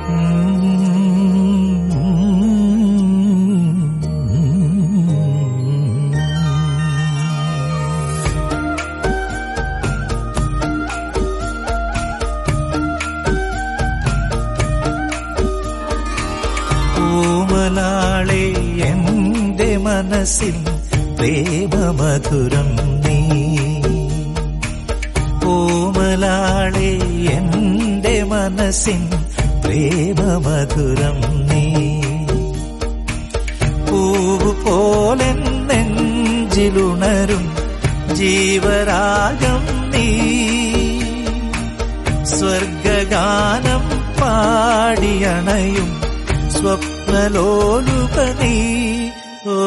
ഓമലാളെ എന്റെ മനസ്സിൽ പ്രേമമധുരം നീ ഓമലാളെ എന്റെ മനസ്സിൻ പ്രേമമധുരം നീ പൂവ് പോലെ നെഞ്ചിലുണരും ജീവരാഗം നീ സ്വർഗഗാനം പാടിയണയും സ്വപ്നലോലുപനീ ഓ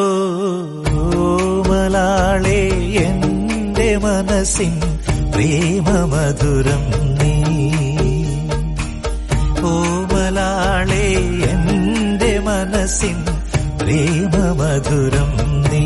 മലാളെ എന്റെ മനസ്സിൻ പ്രേമമധുരം നീ ഓ മലാളെ എന്റെ മനസ്സിൻ പ്രേമമധുരം നീ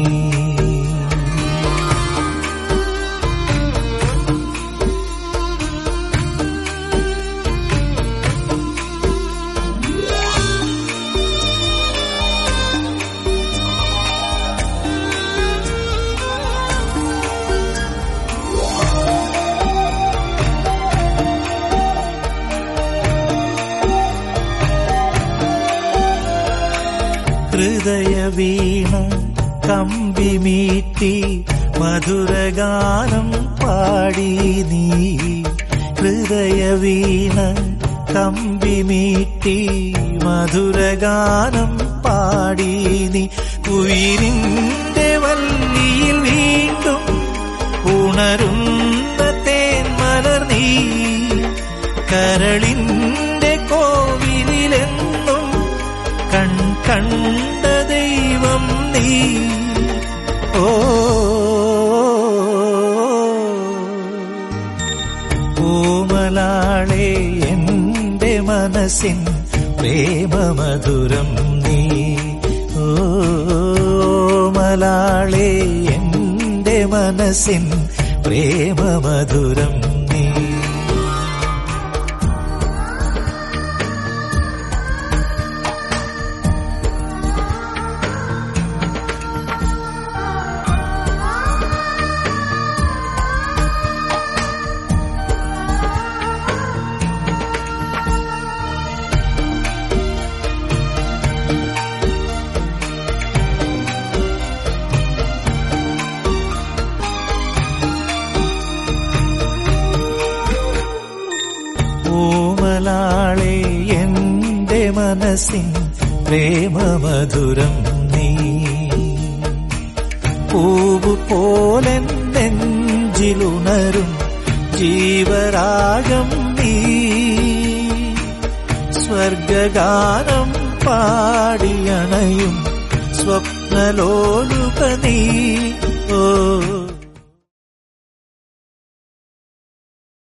ഹൃദയ വീണ കമ്പി മീട്ടി മധുരഗാനം പാടി നീ ഹൃദയ വീണ കമ്പി മീട്ടി മധുരഗാനം പാടി നീ ഉയിരിന്റെ വല്ലിയിൽ വീണ്ടും ഉണരുന്ന തേന്മലർ നീ കരളിന്റെ കോവിലെന്നും കൺ കണ്ട ദൈവം നീ ഓ ഓമലാളെ എന്റെ മനസ്സിൻ പ്രേമമധുരം നീ ഓമലാളെ എന്റെ മനസ്സിൻ പ്രേമമധുരം നീ ഓമലാളെ എന്റെ മനസ്സിൻ പ്രേമമധുരം നീ പൂവ് പോലെ നെഞ്ചിലുണരും ജീവരാഗം നീ സ്വർഗഗാനം പാടിയണയും സ്വപ്നലോലുപ നീ ഓ